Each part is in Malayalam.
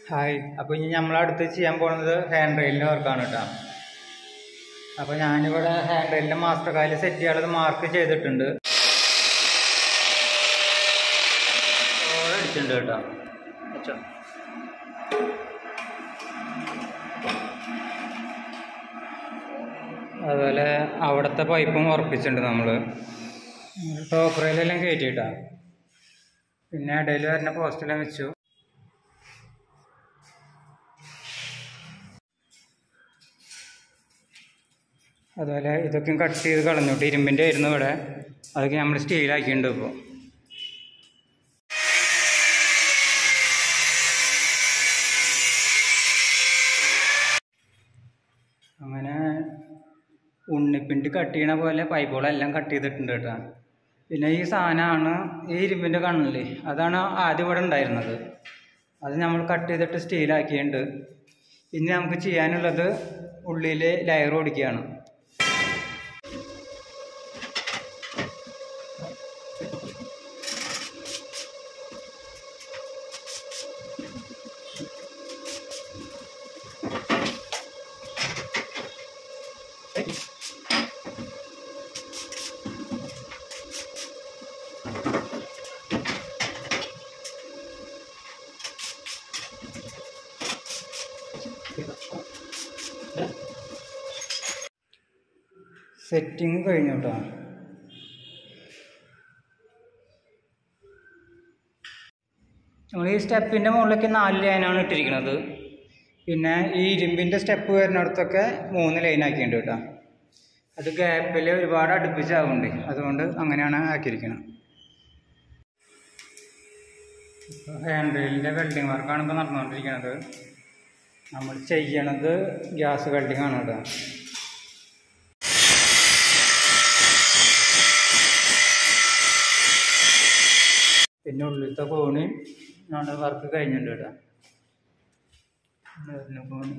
ഹായ് അപ്പോൾ ഇനി നമ്മളടുത്ത് ചെയ്യാൻ പോകുന്നത് ഹാൻഡ് റെയിലിൻ്റെ വർക്കാണ് കേട്ടോ അപ്പോൾ ഞാനിവിടെ ഹാൻഡ് റെയിലിൻ്റെ മാസ്റ്റർ കാലിൽ സെറ്റ് ചെയ്യാനുള്ളത് മാർക്ക് ചെയ്തിട്ടുണ്ട് ഓടെ അടിച്ചിട്ടുണ്ട് കേട്ടോ വെച്ചോ അതുപോലെ അവിടുത്തെ പൈപ്പും ഉറപ്പിച്ചിട്ടുണ്ട് നമ്മൾ ടോപ്പ് റെയിലെല്ലാം കയറ്റിയിട്ടാ പിന്നെ ഇടയിൽ വരുന്ന പോസ്റ്റെല്ലാം വെച്ചു അതുപോലെ ഇതൊക്കെ കട്ട് ചെയ്ത് കളഞ്ഞോട്ട് ഇരുമ്പിൻ്റെ ആയിരുന്നു ഇവിടെ അതൊക്കെ നമ്മൾ സ്റ്റീലാക്കിയിട്ടുണ്ട് ഇപ്പോൾ അങ്ങനെ ഉണ്ണിപ്പിണ്ടി കട്ട് ചെയ്യണ പോലെ പൈപ്പുകളെല്ലാം കട്ട് ചെയ്തിട്ടുണ്ട് കേട്ടോ പിന്നെ ഈ സാധനമാണ് ഈ ഇരുമ്പിൻ്റെ കണ്ണില്ലേ അതാണ് ആദ്യം ഇവിടെ ഉണ്ടായിരുന്നത് അത് നമ്മൾ കട്ട് ചെയ്തിട്ട് സ്റ്റീലാക്കിയിട്ടുണ്ട് ഇനി നമുക്ക് ചെയ്യാനുള്ളത് ഉള്ളിൽ ലെയർ ഓടിക്കുകയാണ് സെറ്റിങ് കഴിഞ്ഞു കേട്ടോ നമ്മൾ ഈ സ്റ്റെപ്പിൻ്റെ മുകളിലേക്ക് നാല് ലൈനാണ് ഇട്ടിരിക്കുന്നത് പിന്നെ ഈ ഇരുമ്പിൻ്റെ സ്റ്റെപ്പ് വരുന്നിടത്തൊക്കെ മൂന്ന് ലൈൻ ആക്കിയിട്ടുണ്ട് കേട്ടോ അത് ഗ്യാപ്പിൽ ഒരുപാട് അടുപ്പിച്ചാവുന്നുണ്ട് അതുകൊണ്ട് അങ്ങനെയാണ് ആക്കിയിരിക്കുന്നത് ഹാൻഡ് റെയിലിൻ്റെ വെൽഡിങ് വർക്കാണ് ഇപ്പോൾ നടന്നുകൊണ്ടിരിക്കുന്നത് നമ്മൾ ചെയ്യണത് ഗ്യാസ് വെൽഡിംഗ് ആണ് കേട്ടോ പിന്നെ ഉള്ളിലത്തെ കോണി നമ്മുടെ വർക്ക് കഴിഞ്ഞിട്ടുണ്ട് കേട്ടോ വരുന്ന കോണി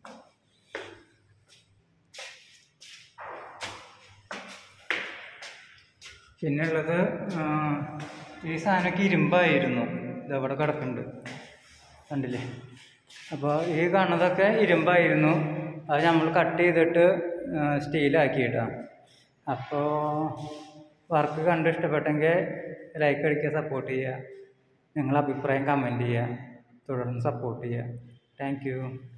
പിന്നെ ഉള്ളത് ആ, ഈ സാധനമൊക്കെ ഇരുമ്പായിരുന്നു ഇതവിടെ കിടക്കുന്നുണ്ട് കണ്ടില്ലേ അപ്പോൾ ഈ കാണുന്നതൊക്കെ ഇരുമ്പായിരുന്നു അത് നമ്മൾ കട്ട് ചെയ്തിട്ട് സ്റ്റീലാക്കി ഇടാം അപ്പോൾ വർക്ക് കണ്ട് ഇഷ്ടപ്പെട്ടെങ്കിൽ ലൈക്ക് അടിക്കുക സപ്പോർട്ട് ചെയ്യുക നിങ്ങളെ അഭിപ്രായം കമൻറ്റ് ചെയ്യുക തുടർന്ന് സപ്പോർട്ട് ചെയ്യുക താങ്ക് യു